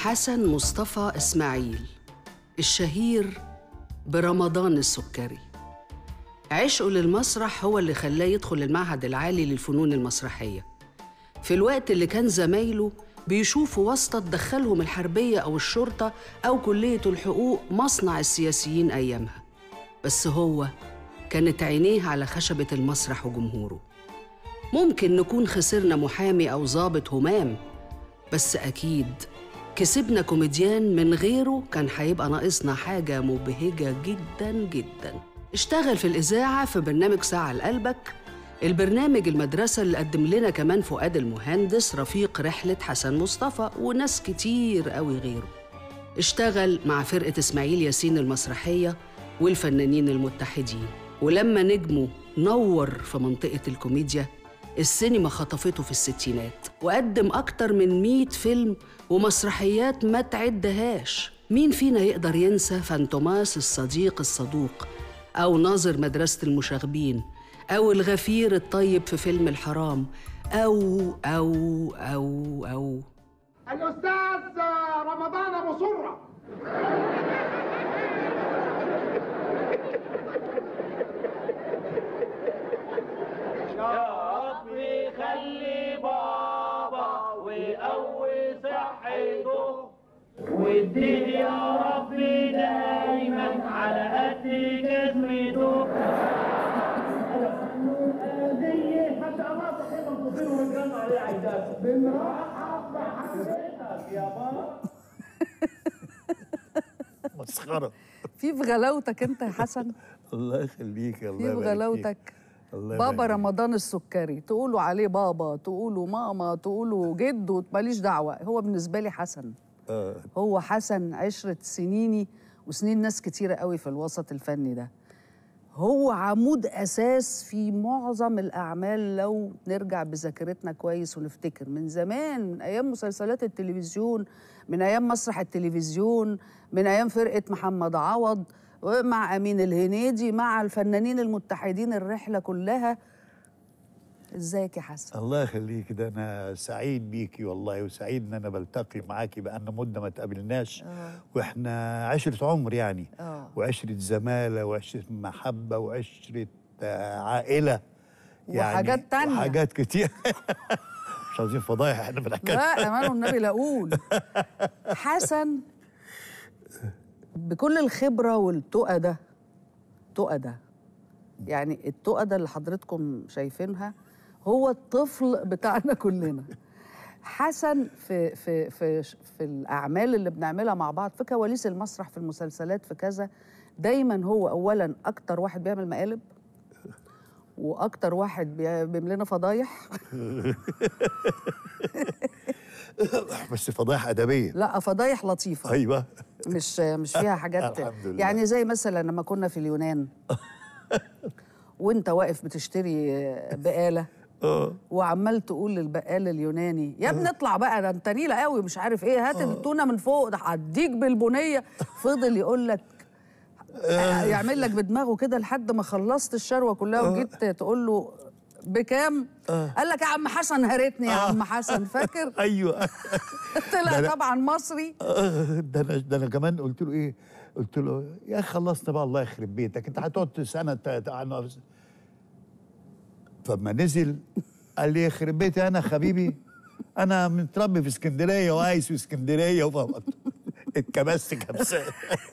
حسن مصطفى إسماعيل الشهير برمضان السكري عشقه للمسرح هو اللي خلاه يدخل المعهد العالي للفنون المسرحية في الوقت اللي كان زمايله بيشوفوا واسطة تدخلهم الحربية أو الشرطة أو كلية الحقوق مصنع السياسيين أيامها بس هو كانت عينيه على خشبة المسرح وجمهوره ممكن نكون خسرنا محامي أو ضابط همام بس أكيد كسبنا كوميديان من غيره كان هيبقى ناقصنا حاجة مبهجة جدا جدا اشتغل في الإذاعة في برنامج ساعة لقلبك البرنامج المدرسة اللي قدم لنا كمان فؤاد المهندس رفيق رحلة حسن مصطفى وناس كتير قوي غيره اشتغل مع فرقة إسماعيل ياسين المسرحية والفنانين المتحدين ولما نجمه نور في منطقة الكوميديا السينما خطفته في الستينات وقدم أكتر من مئة فيلم ومسرحيات ما تعدهاش مين فينا يقدر ينسى فانتوماس الصديق الصدوق أو ناظر مدرسة المشاغبين أو الغفير الطيب في فيلم الحرام أو أو أو أو الأستاذ رمضان أبو سرة يا ربي خلي بابا وقوي صحته واديه يا ربي دايما على قد جسمته حتى الله صحيح مصطفين ونتجمع عليه عيدات بالراحة بحضرتك يا بابا مسخره في في غلاوتك انت يا حسن الله يخليك الله في في يبارك فيك. غلاوتك الله بابا يبارك فيك. رمضان السكري تقولوا عليه بابا تقولوا ماما تقولوا جدو ماليش دعوه هو بالنسبه لي حسن آه. هو حسن عشرة سنيني وسنين ناس كتيرة قوي في الوسط الفني ده هو عمود أساس في معظم الأعمال لو نرجع بذاكرتنا كويس ونفتكر من زمان من أيام مسلسلات التلفزيون من أيام مسرح التلفزيون من أيام فرقة محمد عوض ومع أمين الهنيدي مع الفنانين المتحدين الرحلة كلها ازيك يا حسن الله يخليك ده انا سعيد بيكي والله وسعيد ان انا بلتقي معاكي بقالنا مده ما تقابلناش واحنا عشره عمر يعني آه. وعشره زماله وعشره محبه وعشره آه، عائله وحاجات تانية. وحاجات كتير مش عاوزين فضايح احنا بنحكي لا امان النبي لا اقول حسن بكل الخبره والتقى ده تقى ده يعني التقى ده اللي حضرتكم شايفينها هو الطفل بتاعنا كلنا حسن في في في في الاعمال اللي بنعملها مع بعض في كواليس المسرح في المسلسلات في كذا دايما هو اولا اكتر واحد بيعمل مقالب واكتر واحد بي- بيعمل لنا فضايح بس فضايح ادبيه لا فضايح لطيفه ايوه مش مش فيها حاجات الحمد لله. يعني زي مثلا لما كنا في اليونان وانت واقف بتشتري بقاله اه وعمال تقول للبقال اليوناني يا ابني اطلع بقى ده انت نيله قوي مش عارف ايه هات التونه من فوق ده هديك بالبنيه فضل يقول لك يعمل لك بدماغه كده لحد ما خلصت الشروه كلها وجيت تقول له بكام؟ قال لك يا عم حسن هرتني يا عم حسن فاكر؟ ايوه ده طلع أنا- طبعا مصري آه، ده انا ده انا كمان قلت له ايه؟ قلت له يا اخي خلصنا بقى الله يخرب بيتك انت هتقعد سنه ت- ت- عن- فما نزل قال لي يخرب بيتي انا حبيبي انا متربي في اسكندريه وعايش في اسكندريه وفهمت اتكبست كبسه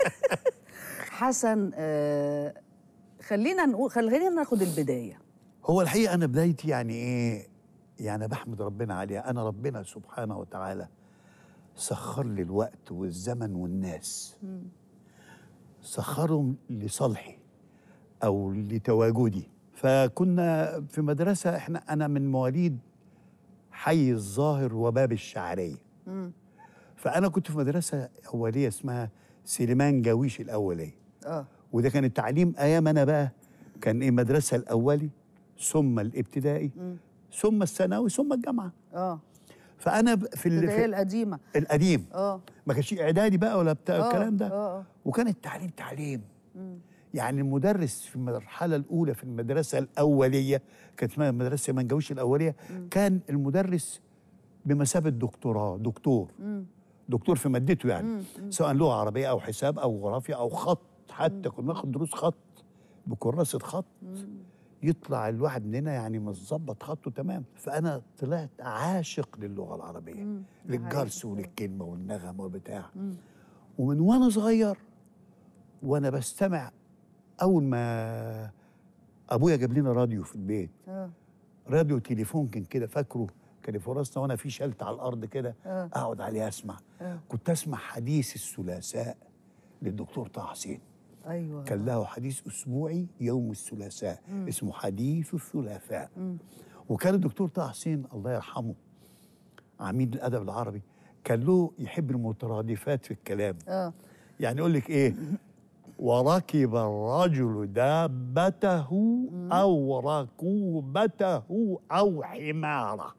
حسن آه خلينا نقول خلينا ناخد البدايه هو الحقيقه انا بدايتي يعني ايه؟ يعني بحمد ربنا عليها انا ربنا سبحانه وتعالى سخر لي الوقت والزمن والناس سخرهم لصالحي او لتواجدي فكنا في مدرسه احنا انا من مواليد حي الظاهر وباب الشعريه فانا كنت في مدرسه اوليه اسمها سليمان جاويش الاوليه اه وده كان التعليم ايام انا بقى كان ايه مدرسه الاولي ثم الابتدائي ثم الثانوي ثم الجامعه اه فانا ب- في ال- البدايه في القديمه القديم اه ما كانش اعدادي بقى ولا بتاع آه، الكلام ده آه، آه. وكان التعليم تعليم يعني المدرس في المرحله الاولى في المدرسه الاوليه كانت اسمها مدرسه منجوش الاوليه كان المدرس بمثابه دكتوراه دكتور دكتور في مادته يعني سواء لغه عربيه او حساب او جغرافيا او خط حتى كنا ناخد دروس خط بكراسه خط يطلع الواحد مننا يعني مظبط خطه تمام فانا طلعت عاشق للغه العربيه للجرس وللكلمه والنغم والبتاع ومن وانا صغير وانا بستمع اول ما ابويا جاب لنا راديو في البيت اه راديو تليفون كان كده فاكره كان في راسنا وانا في شلت على الارض كده آه. اقعد عليه اسمع آه. كنت اسمع حديث الثلاثاء للدكتور طه حسين ايوه كان له حديث اسبوعي يوم الثلاثاء اسمه حديث الثلاثاء وكان الدكتور طه حسين الله يرحمه عميد الادب العربي كان له يحب المترادفات في الكلام اه يعني يقول لك ايه وركب الرجل دابته او ركوبته او حماره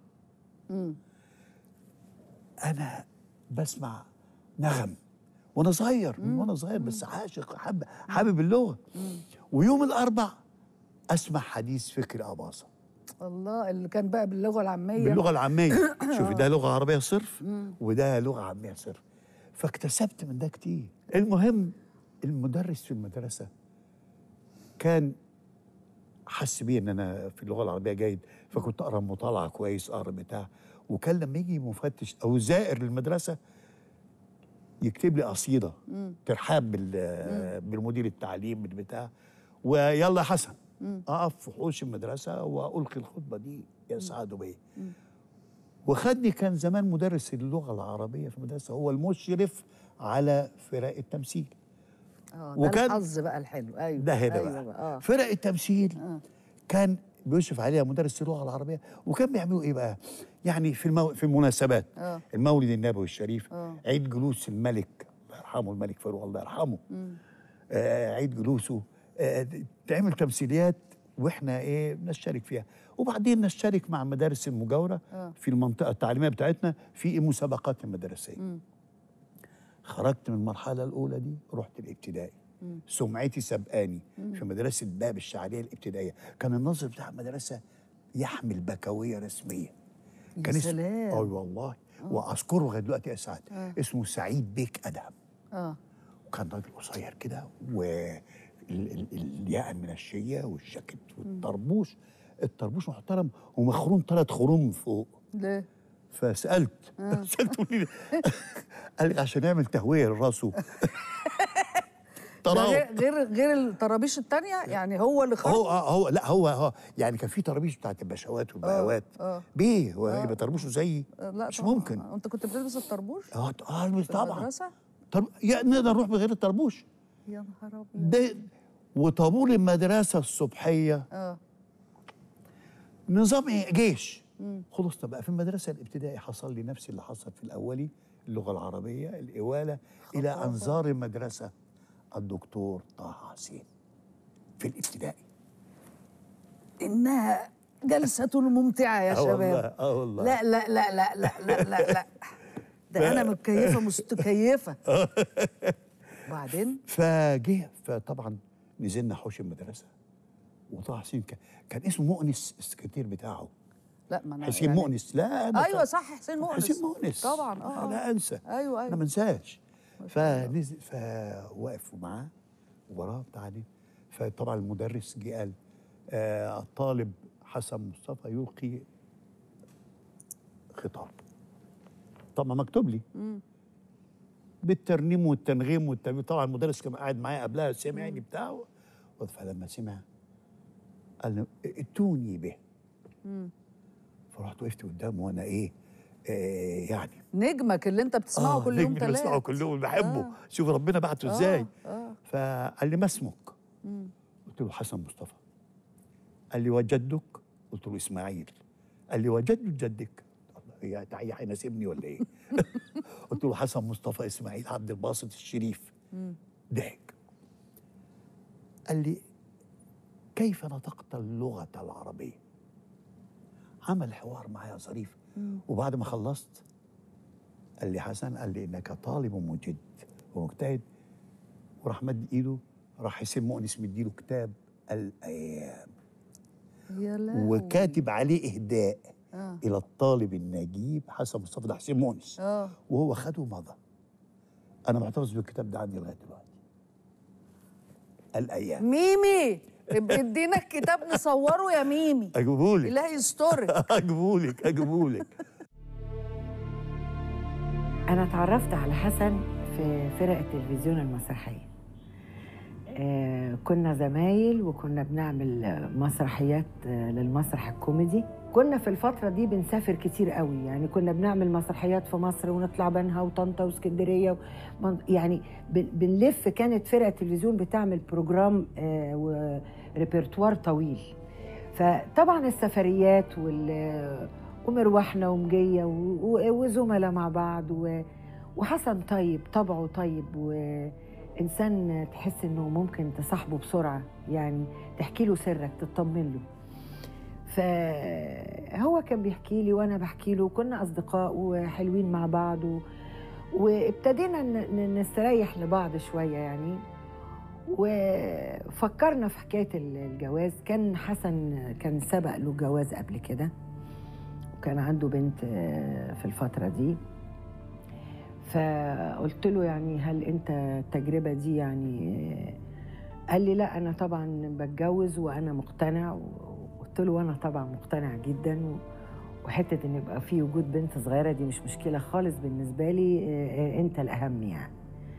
انا بسمع نغم وانا صغير من وانا صغير بس عاشق حابب حابب اللغه ويوم الاربع اسمع حديث فكري اباظه الله اللي كان بقى باللغه العاميه باللغه العاميه شوفي ده لغه عربيه صرف وده لغه عاميه صرف فاكتسبت من ده كتير المهم المدرس في المدرسه كان حس بي ان انا في اللغه العربيه جيد فكنت اقرا مطالعه كويس اقرا بتاع وكان لما يجي مفتش او زائر للمدرسه يكتب لي قصيده ترحاب بال- بالمدير التعليم بالبتاع ويلا يا حسن اقف في حوش المدرسه والقي الخطبه دي يسعد بي وخدني كان زمان مدرس اللغه العربيه في المدرسه هو المشرف على فرق التمثيل اه ده وكان- الحظ بقى الحلو ايوه ده هنا أيوة بقى اه فرق التمثيل كان بيشرف عليها مدرس اللغه العربيه وكان بيعملوا ايه بقى؟ يعني في المو... في المناسبات آه. المولد النبوي الشريف آه. عيد جلوس الملك الله يرحمه الملك فاروق الله يرحمه آه عيد جلوسه آه تعمل تمثيليات واحنا ايه نشترك فيها وبعدين نشترك مع المدارس المجاوره آه. في المنطقه التعليميه بتاعتنا في المسابقات المدرسيه خرجت من المرحله الاولى دي رحت الابتدائي سمعتي سبقاني في مدرسه باب الشعريه الابتدائيه كان الناظر بتاع المدرسه يحمل بكويه رسميه يا كان اسمه سلام. اه والله واذكره لغايه دلوقتي يا سعد اسمه سعيد بيك ادهم اه وكان راجل قصير كده والياقه المنشيه والشاكيت والطربوش الطربوش محترم ومخروم ثلاث خروم من فوق ليه؟ فسالت سالته ليه قال لي عشان يعمل تهويه لراسه ده طراوه غير غير غير الطرابيش التانية يعني هو اللي خرج هو آه، هو لا هو هو يعني كان في طرابيش بتاعت البشوات والبهوات آه. بيه هو يبقى طربوشه زيي آه، لا مش طبعاً. ممكن انت كنت بتلبس الطربوش اه اه البس في طبعا المدرسة؟ طب يا نقدر نروح بغير الطربوش يا نهار ابيض ده وطابور المدرسه الصبحيه اه نظام ايه جيش خلصنا بقى في المدرسه الابتدائي حصل لي نفس اللي حصل في الاولي اللغه العربيه الاواله الى ان زار المدرسه الدكتور طه حسين في الابتدائي انها جلسة ممتعة يا اه والله شباب اه والله لا لا لا لا لا لا لا لا ده انا متكيفة مستكيفة وبعدين فجه فطبعا نزلنا حوش المدرسه وطه حسين كان, كان اسمه مؤنس السكرتير بتاعه لا ما انا حسين يعني- مؤنس لا أنا ايوه ف- صح حسين مؤنس حسين مؤنس طبعا اه آه. لا انسى ايوه انا ايوه ما انساش فنزل فوقف معاه وراه بتاع دي فطبعا المدرس جه قال آه الطالب حسن مصطفى يلقي خطاب طبعا مكتوب لي بالترنيم والتنغيم والتنغيم طبعا المدرس كان قاعد معايا قبلها سمعني بتاعه فلما سمع قال لي ائتوني به فرحت وقفت قدامه وانا ايه آه يعني نجمك اللي انت بتسمعه آه، كل يوم نجم اللي بسمعه ثلاث كل يوم بحبه آه. شوف ربنا بعته ازاي اه فقال لي ما اسمك قلت له حسن مصطفى قال لي وجدك قلت له اسماعيل قال لي وجد جدك الله يا تعالى هيناسبني ولا ايه قلت له حسن مصطفى اسماعيل عبد الباسط الشريف ضحك قال لي كيف نطقت اللغة العربية عمل حوار معايا ظريف وبعد ما خلصت قال لي حسن قال لي انك طالب مجد ومجتهد وراح مد ايده راح حسين مؤنس مديله كتاب الايام يا لا وكاتب عليه اهداء اه الى الطالب النجيب حسن مصطفى ده حسين مؤنس اه وهو خده ومضى انا محتفظ بالكتاب ده عندي لغايه دلوقتي الايام ميمي ابقى ادينا الكتاب نصوره يا ميمي اجيبهولك الله يسترك اجيبهولك اجيبهولك أنا اتعرفت على حسن في فرق التلفزيون المسرحية آه، كنا زمايل وكنا بنعمل آه، مسرحيات آه، للمسرح الكوميدي كنا في الفترة دي بنسافر كتير قوي يعني كنا بنعمل مسرحيات في مصر ونطلع بنها وطنطا واسكندرية ومن- يعني بن- بنلف كانت فرقة التلفزيون بتعمل بروجرام آه، وريperتوار طويل فطبعا السفريات وال ومروحنا ومجية و- و- وزملاء مع بعض و... وحسن طيب طبعه طيب وإنسان تحس إنه ممكن تصاحبه بسرعة يعني تحكي له سرك تطمن له فهو كان بيحكي لي وأنا بحكي له كنا أصدقاء وحلوين مع بعض و... وابتدينا ن- ن- نستريح لبعض شوية يعني وفكرنا في حكاية الجواز كان حسن كان سبق له جواز قبل كده وكان عنده بنت آه، في الفترة دي فقلت له يعني هل انت التجربة دي يعني آه، قال لي لا انا طبعا بتجوز وانا مقتنع وقلت له وانا طبعا مقتنع جدا و- وحتة ان يبقى في وجود بنت صغيرة دي مش مشكلة خالص بالنسبة لي آه، آه، انت الاهم يعني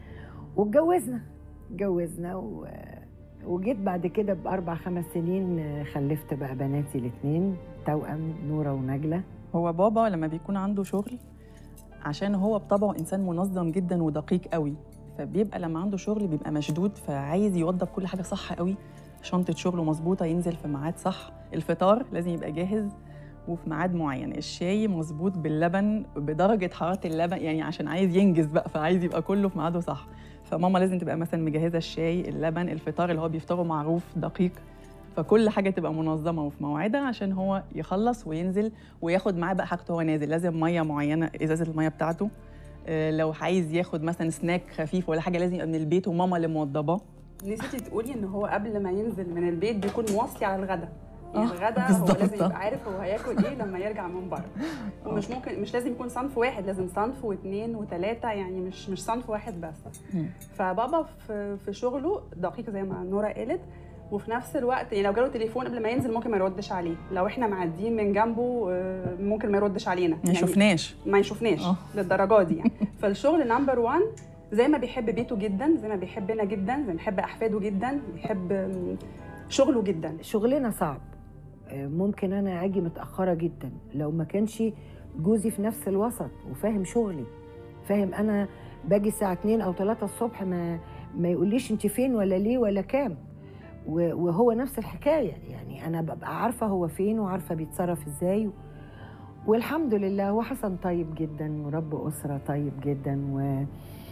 واتجوزنا اتجوزنا و... وجيت بعد كده باربع خمس سنين آه، خلفت بقى بناتي الاثنين توأم نوره ونجله هو بابا لما بيكون عنده شغل عشان هو بطبعه انسان منظم جدا ودقيق قوي فبيبقى لما عنده شغل بيبقى مشدود فعايز يوضب كل حاجه صح قوي شنطه شغله مظبوطه ينزل في ميعاد صح الفطار لازم يبقى جاهز وفي ميعاد معين الشاي مظبوط باللبن بدرجه حراره اللبن يعني عشان عايز ينجز بقى فعايز يبقى كله في ميعاده صح فماما لازم تبقى مثلا مجهزه الشاي اللبن الفطار اللي هو بيفطره معروف دقيق فكل حاجه تبقى منظمه وفي مواعيدها عشان هو يخلص وينزل وياخد معاه بقى حاجته وهو نازل لازم ميه معينه ازازه الميه بتاعته آه، لو عايز ياخد مثلا سناك خفيف ولا حاجه لازم يبقى من البيت وماما اللي موضباه نسيتي تقولي ان هو قبل ما ينزل من البيت بيكون موصي على الغدا يعني آه، الغدا هو بالظبط. لازم يبقى عارف هو هياكل ايه لما يرجع من بره ومش ممكن مش لازم يكون صنف واحد لازم صنف واثنين وثلاثه يعني مش مش صنف واحد بس مم. فبابا في في شغله دقيق زي ما نورا قالت وفي نفس الوقت يعني لو جاله تليفون قبل ما ينزل ممكن ما يردش عليه لو احنا معديين من جنبه آه، ممكن ما يردش علينا ما يشوفناش ما يشوفناش آه. للدرجه دي يعني فالشغل نمبر 1 زي ما بيحب بيته جدا زي ما بيحبنا جدا زي ما بيحب احفاده جدا بيحب آم، شغله جدا شغلنا صعب آه، ممكن انا اجي متاخره جدا لو ما كانش جوزي في نفس الوسط وفاهم شغلي فاهم انا باجي الساعه 2 او 3 الصبح ما ما يقوليش انت فين ولا ليه ولا كام و- وهو نفس الحكايه يعني انا ببقى عارفه هو فين وعارفه بيتصرف ازاي والحمد لله هو حسن طيب جدا ورب اسره طيب جدا و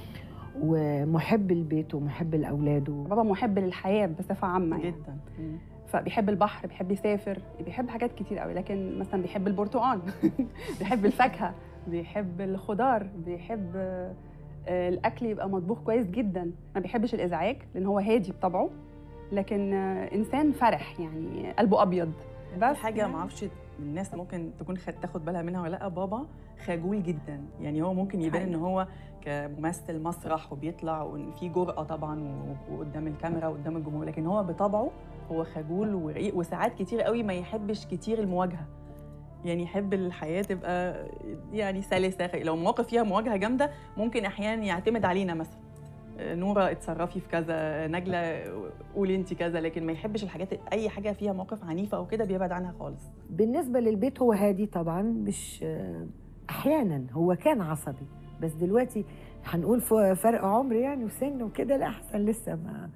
ومحب البيت ومحب لاولاده بابا محب للحياه بصفه عامه يعني. جدا فبيحب البحر بيحب يسافر بيحب حاجات كتير قوي لكن مثلا بيحب البرتقال بيحب الفاكهه بيحب الخضار بيحب آه، آه، الاكل يبقى مطبوخ كويس جدا ما بيحبش الازعاج لان هو هادي بطبعه لكن آه، انسان فرح يعني قلبه ابيض بس حاجه ما اعرفش الناس ممكن تكون خد تاخد بالها منها ولا لا بابا خجول جدا يعني هو ممكن يبان ان هو كممثل مسرح وبيطلع وان في جرأه طبعا و- وقدام الكاميرا وقدام الجمهور لكن هو بطبعه هو خجول ورقيق وساعات كتير قوي ما يحبش كتير المواجهه يعني يحب الحياه تبقى يعني سلسه لو مواقف فيها مواجهه جامده ممكن احيانا يعتمد علينا مثلا نوره اتصرفي في كذا نجله قولي انت كذا لكن ما يحبش الحاجات اي حاجه فيها مواقف عنيفه او كده بيبعد عنها خالص بالنسبة للبيت هو هادي طبعا مش أحيانا هو كان عصبي بس دلوقتي هنقول ف- فرق عمر يعني وسن وكده لا أحسن لسه ما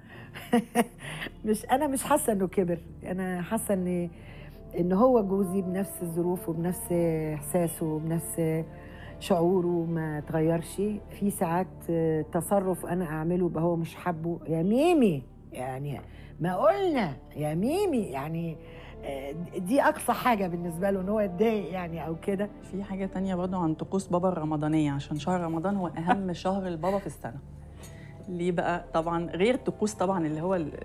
مش أنا مش حاسة إنه كبر أنا حاسة إن إن هو جوزي بنفس الظروف وبنفس إحساسه وبنفس شعوره ما تغيرش في ساعات تصرف أنا أعمله يبقى هو مش حابه يا ميمي يعني ما قلنا يا ميمي يعني دي اقصى حاجه بالنسبه له ان هو يتضايق يعني او كده في حاجه تانية برضو عن طقوس بابا الرمضانيه عشان شهر رمضان هو اهم شهر البابا في السنه ليه بقى طبعا غير الطقوس طبعا اللي هو ال-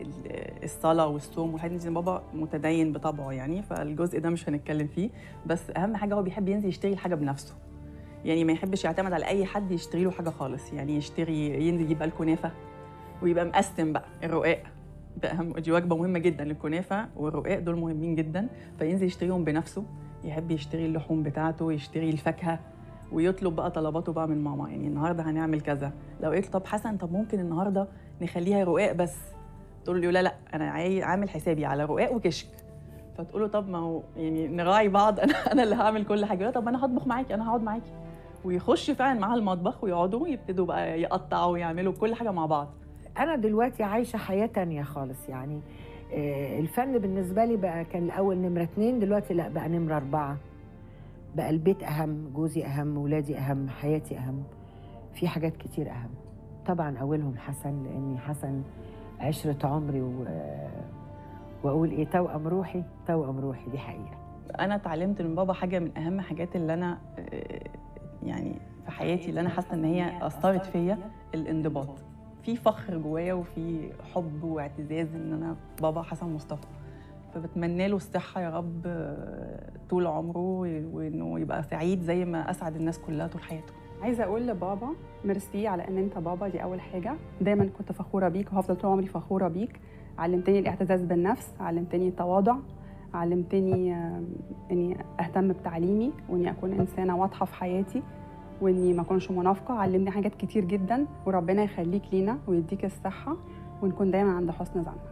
ال- الصلاه والصوم والحاجات دي بابا متدين بطبعه يعني فالجزء ده مش هنتكلم فيه بس اهم حاجه هو بيحب ينزل يشتري الحاجه بنفسه يعني ما يحبش يعتمد على اي حد يشتري له حاجه خالص يعني يشتري ينزل يجيب بقى الكنافه ويبقى مقسم بقى الرقاق ده اهم دي وجبه مهمه جدا الكنافه والرقاق دول مهمين جدا فينزل يشتريهم بنفسه يحب يشتري اللحوم بتاعته يشتري الفاكهه ويطلب بقى طلباته بقى من ماما يعني النهارده هنعمل كذا لو قلت طب حسن طب ممكن النهارده نخليها رقاق بس تقول له لا لا انا عاي- عامل حسابي على رقاق وكشك فتقول له طب ما هو يعني نراعي بعض انا انا اللي هعمل كل حاجه يقول لها طب انا هطبخ معاكي انا هقعد معاكي ويخش فعلا معاها المطبخ ويقعدوا يبتدوا بقى يقطعوا ويعملوا كل حاجه مع بعض انا دلوقتي عايشه حياه تانية خالص يعني آه، الفن بالنسبه لي بقى كان الاول نمره اتنين دلوقتي لا بقى نمره اربعه بقى البيت اهم جوزي اهم ولادي اهم حياتي اهم في حاجات كتير اهم طبعا اولهم حسن لاني حسن عشره عمري و... واقول ايه توأم روحي توأم روحي دي حقيقه انا اتعلمت من بابا حاجه من اهم حاجات اللي انا آه، يعني في حياتي اللي انا حاسه ان هي اثرت فيا الانضباط في فخر جوايا وفي حب واعتزاز ان انا بابا حسن مصطفى فبتمنى له الصحه يا رب آه، طول عمره وانه يبقى سعيد زي ما اسعد الناس كلها طول حياته عايزه اقول لبابا ميرسي على ان انت بابا دي اول حاجه دايما كنت فخوره بيك وهفضل طول عمري فخوره بيك علمتني الاعتزاز بالنفس علمتني التواضع علمتني آم، اني اهتم بتعليمي واني اكون انسانه واضحه في حياتي واني ما اكونش منافقه علمني حاجات كتير جدا وربنا يخليك لينا ويديك الصحه ونكون دايما عند حسن ظنك